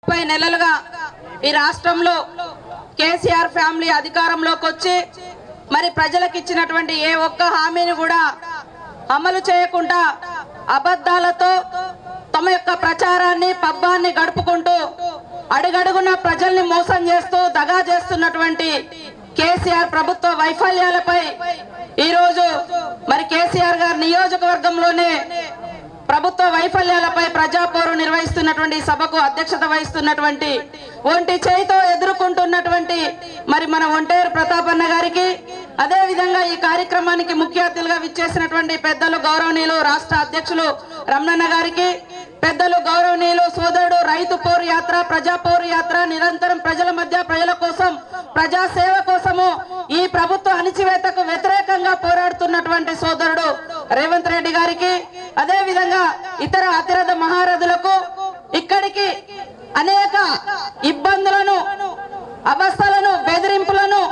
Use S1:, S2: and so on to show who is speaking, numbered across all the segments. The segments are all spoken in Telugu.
S1: ముప్పై నెలలుగా ఈ రాష్ట్రంలో కేసీఆర్ ఫ్యామిలీ అధికారంలోకి వచ్చి మరి ప్రజలకు ఇచ్చినటువంటి ఏ ఒక్క హామీని కూడా అమలు చేయకుండా అబద్ధాలతో తమ యొక్క ప్రచారాన్ని పబ్బాన్ని గడుపుకుంటూ అడుగడుగున ప్రజల్ని మోసం చేస్తూ దగా చేస్తున్నటువంటి కేసీఆర్ ప్రభుత్వ వైఫల్యాలపై ఈరోజు మరి కేసీఆర్ గారి నియోజకవర్గంలోనే ప్రభుత్వ వైఫల్యాలపై ప్రజాపోరు నిర్వహిస్తున్నటువంటి ఈ సభకు అధ్యక్షత వహిస్తున్నటువంటి ఒంటి చేయితో ఎదుర్కొంటున్నటువంటి మరి మన ఒంటేరు ప్రతాపన్న గారికి అదే విధంగా ఈ కార్యక్రమానికి ముఖ్య అతిథులుగా విచ్చేసినటువంటి పెద్దలు గౌరవనీయులు రాష్ట్ర అధ్యక్షులు రమణన్న గారికి పెద్దలు గౌరవనీయులు సోదరుడు రైతు పోరు యాత్ర ప్రజా పోరు యాత్ర నిరంతరం ప్రజల మధ్య ప్రజల కోసం ప్రజా సేవ కోసము ఈ ప్రభుత్వ అణిచివేతకు వ్యతిరేకంగా పోరాడుతున్నటువంటి సోదరుడు రేవంత్ రెడ్డి గారికి అదే విధంగా ఇతర అతిరథ మహారథులకు ఇక్కడికి అనేక ఇబ్బందులను అవస్థలను బెదిరింపులను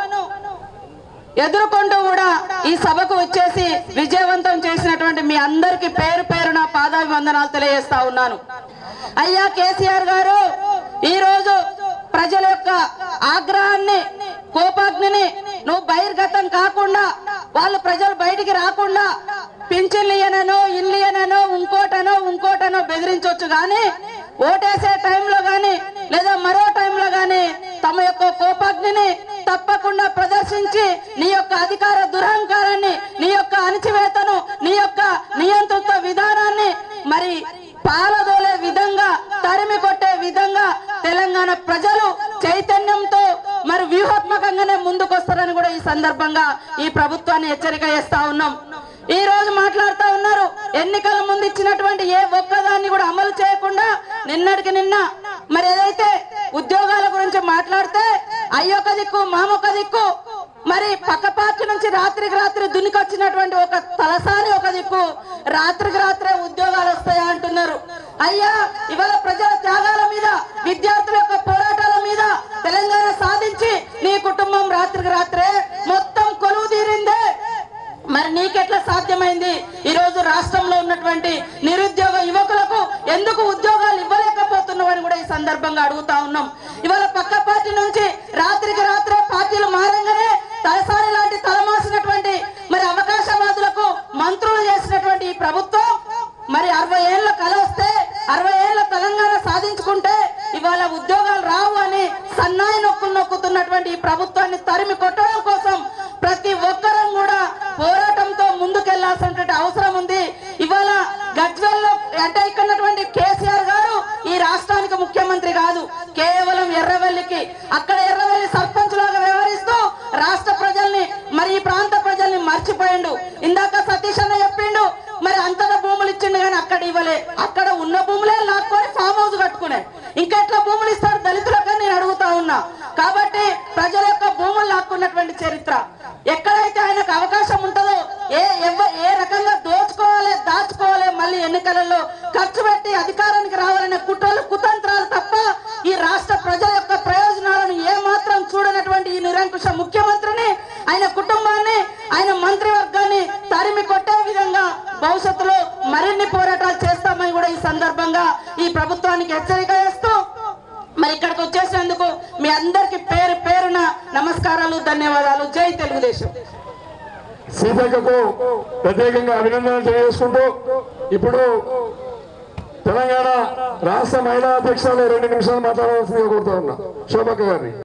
S1: ఎదుర్కొంటూ కూడా ఈ సభకు వచ్చేసి విజయవంతం చేసినటువంటి మీ అందరికి పేరు పేరున పాదాభివందనాలు తెలియజేస్తా ఉన్నాను అయ్యా కేసీఆర్ గారు ఈ రోజు ప్రజల యొక్క ఆగ్రహాన్ని కోపాగ్నిని నువ్వు బహిర్గతం కాకుండా వాళ్ళు ప్రజలు బయటికి రాకుండా పింఛన్లు ఇయ్యననో ఇల్లు ఇయ్యననో ఇంకోటనో ఇంకోటనో బెదిరించవచ్చు కానీ ఓటేసే టైంలో గాని లేదా మరో టైంలో గాని తమ యొక్క కోపాగ్నిని తప్పకుండా ప్రదర్శించి నీ యొక్క అధికార దురహంకారాన్ని నీ యొక్క అణచివేతను నీ యొక్క నియంత్రిత విధానాన్ని మరి పాలదోలే విధంగా తరిమి కొట్టే విధంగా తెలంగాణ ప్రజలు చైతన్యంతో మరి వ్యూహాత్మకంగానే ముందుకొస్తారని కూడా ఈ సందర్భంగా ఈ ప్రభుత్వాన్ని హెచ్చరిక చేస్తా ఉన్నాం ఈ రోజు మాట్లాడుతా ఉన్నారు ఎన్నికల ముందు ఇచ్చినటువంటి ఏ ఒక్కదాన్ని కూడా అమలు చేయకుండా నిన్నటికి నిన్న మరి ఏదైతే ఉద్యోగాల గురించి మాట్లాడితే అయ్యొక దిక్కు మామొక దిక్కు మరి పక్క పార్టీ నుంచి రాత్రికి రాత్రి దునికొచ్చినటువంటి ఒక తలసారి ఒక దిక్కు రాత్రికి రాత్రే ఉద్యోగాలు వస్తాయా అంటున్నారు అయ్యా ఇవాళ ప్రజల త్యాగాల మీద విద్యార్థుల యొక్క పోరాటాల మీద తెలంగాణ సాధించి నీ కుటుంబం రాత్రికి రాత్రే మొత్తం కొలువు తీరిందే మరి నీకెట్లా సాధ్యమైంది ఈ రోజు రాష్ట్రంలో ఉన్నటువంటి నిరుద్యోగ యువకులకు ఎందుకు ఉద్యోగాలు ఇవ్వలేకపోతున్నావు అని కూడా ఈ సందర్భంగా అడుగుతా ఉన్నాం ఇవాళ పక్క పార్టీ నుంచి రాత్రికి రాత్రే పార్టీలు మారంగానే తలసారి లాంటి తలమాసినటువంటి మరి అవకాశవాదులకు మంత్రులు చేసినటువంటి ఈ ప్రభుత్వం మరి అరవై ఏళ్ళ కల వస్తే అరవై ఏళ్ళ తెలంగాణ సాధించుకుంటే ఇవాళ ఉద్యోగాలు రావు అని సన్నాయి నొక్కులు నొక్కుతున్నటువంటి ఈ ప్రభుత్వాన్ని తరిమి కొట్టడం కోసం ప్రతి ఒక్కరం కూడా పోరాటంతో ముందుకెళ్లాల్సినటువంటి అవసరం ఉంది ఇవాళ గజ్వెల్లో అంటే ఇక్కడ ఉన్నటువంటి కేసీఆర్ గారు ఈ రాష్ట్రానికి ముఖ్యమంత్రి కాదు కేవలం ఎర్రవెల్లికి అక్కడ ఎర్రవెల్లి సర్పంచ్ లాగా వ్యవహరిస్తూ రాష్ట్ర ప్రజల్ని మరి ఈ ప్రాంత ప్రజల్ని మర్చిపోయిండు ఇందాక సతీష్ అన్న చెప్పిండు మరి అంతటా భూములు ఇచ్చిండు కానీ అక్కడ ఇవ్వలే అక్కడ ఉన్న భూములే లాక్కొని ఫామ్ హౌస్ కట్టుకునే ఇంకా ఎట్లా భూములు ఇస్తారు దళితులకని నేను అడుగుతా ఉన్నా కాబట్టి ప్రజల యొక్క భూములు లాక్కున్నటువంటి చరిత్ర ఎక్కడైతే ఆయనకు అవకాశం ఉంటుందో ఏ ఎవ- ఏ రకంగా దోచుకోవాలి దాచుకోవాలి మళ్ళీ ఎన్నికలలో ఖర్చు పెట్టి అధికారానికి రావాలనే కుట్రలు కుతంత్రాలు తప్ప ఈ రాష్ట్ర ప్రజల యొక్క ప్రయోజనాలను ఏ మాత్రం చూడనటువంటి ఈ నిరంకుశ ముఖ్యమంత్రిని ఆయన కుటుంబాన్ని ఆయన మంత్రివర్గాన్ని తరిమి కొట్టే విధంగా భవిష్యత్తులో మరిన్ని పోరాటాలు చేస్తామని కూడా ఈ సందర్భంగా ఈ ప్రభుత్వానికి హెచ్చరిక చేస్తూ మరి ఇక్కడికి వచ్చేసినందుకు మీ అందరికి పేరు పేరున నమస్కారాలు ధన్యవాదాలు జై తెలుగుదేశం
S2: సీతక్కకు ప్రత్యేకంగా అభినందనలు తెలియజేసుకుంటూ ఇప్పుడు తెలంగాణ రాష్ట్ర మహిళా అధ్యక్షులు రెండు నిమిషాలు మాట్లాడవలసిందిగా కోరుతా ఉన్నా శోభక్క గారిని